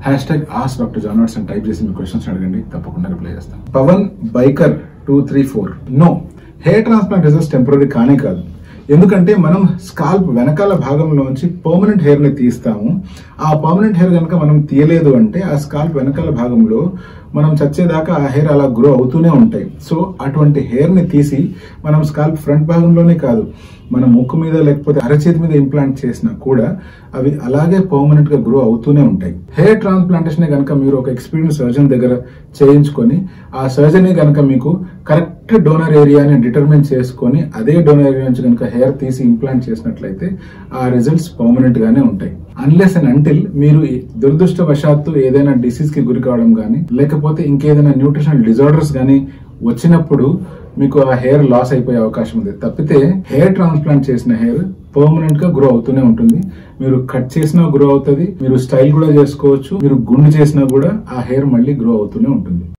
hash tag ask doctor జానర్స్ అని type చేసి మీ క్వశ్చన్స్ అడగండి తప్పకుండా రిప్లై చేస్తాను Pawan biker two three four no hair transplant results temporary కానే కాదు ఎందుకంటే మనం స్కాల్ప్ వెనకాల భాగంలోంచి పర్మనెంట్ హెయిర్ ని తీస్తాము ఆ పర్మనెంట్ హెయిర్ కనుక మనం తీయలేదు అంటే ఆ స్కాల్ప్ వెనకాల భాగంలో మనం చచ్చేదాకా ఆ హెయిర్ అలా గ్రో అవుతూనే ఉంటాయి సో అటువంటి హెయిర్ ని తీసి మనం స్కాల్ప్ ఫ్రంట్ భాగంలోనే కాదు మన ముక్కు మీద లేకపోతే అరచేతి మీద ఇంప్లాంట్ చేసినా కూడా అవి అలాగే పర్మనెంట్ గా గ్రో అవుతూనే ఉంటాయి హెయిర్ ట్రాన్స్ప్లాంటేషన్ కనుక మీరు ఒక ఎక్స్పీరియన్స్ సర్జన్ దగ్గర చేయించుకొని ఆ సర్జన్ కనుక మీకు కరెక్ట్ డోనర్ ఏరియాని డిటర్మిన్ చేసుకొని అదే డోనర్ ఏరియా నుంచి కనుక హెయిర్ తీసి ఇంప్లాంట్ చేసినట్లయితే ఆ రిజల్ట్స్ పర్మనెంట్ గానే ఉంటాయి అన్లెస్ అండ్ అంటిల్ మీరు ఈ దురదృష్టవశాత్తు ఏదైనా డిసీజ్ కి గురి కావడం కానీ లేకపోతే ఇంకేదైనా న్యూట్రిషనల్ డిజార్డర్స్ కానీ వచ్చినప్పుడు మీకు ఆ హెయిర్ లాస్ అయిపోయే అవకాశం ఉంది తప్పితే హెయిర్ ట్రాన్స్ప్లాంట్ చేసిన హెయిర్ పర్మనెంట్ గా గ్రో అవుతూనే ఉంటుంది మీరు కట్ చేసినా గ్రో అవుతుంది మీరు స్టైల్ కూడా చేసుకోవచ్చు మీరు గుండు చేసినా కూడా ఆ హెయిర్ మళ్ళీ గ్రో అవుతూనే ఉంటుంది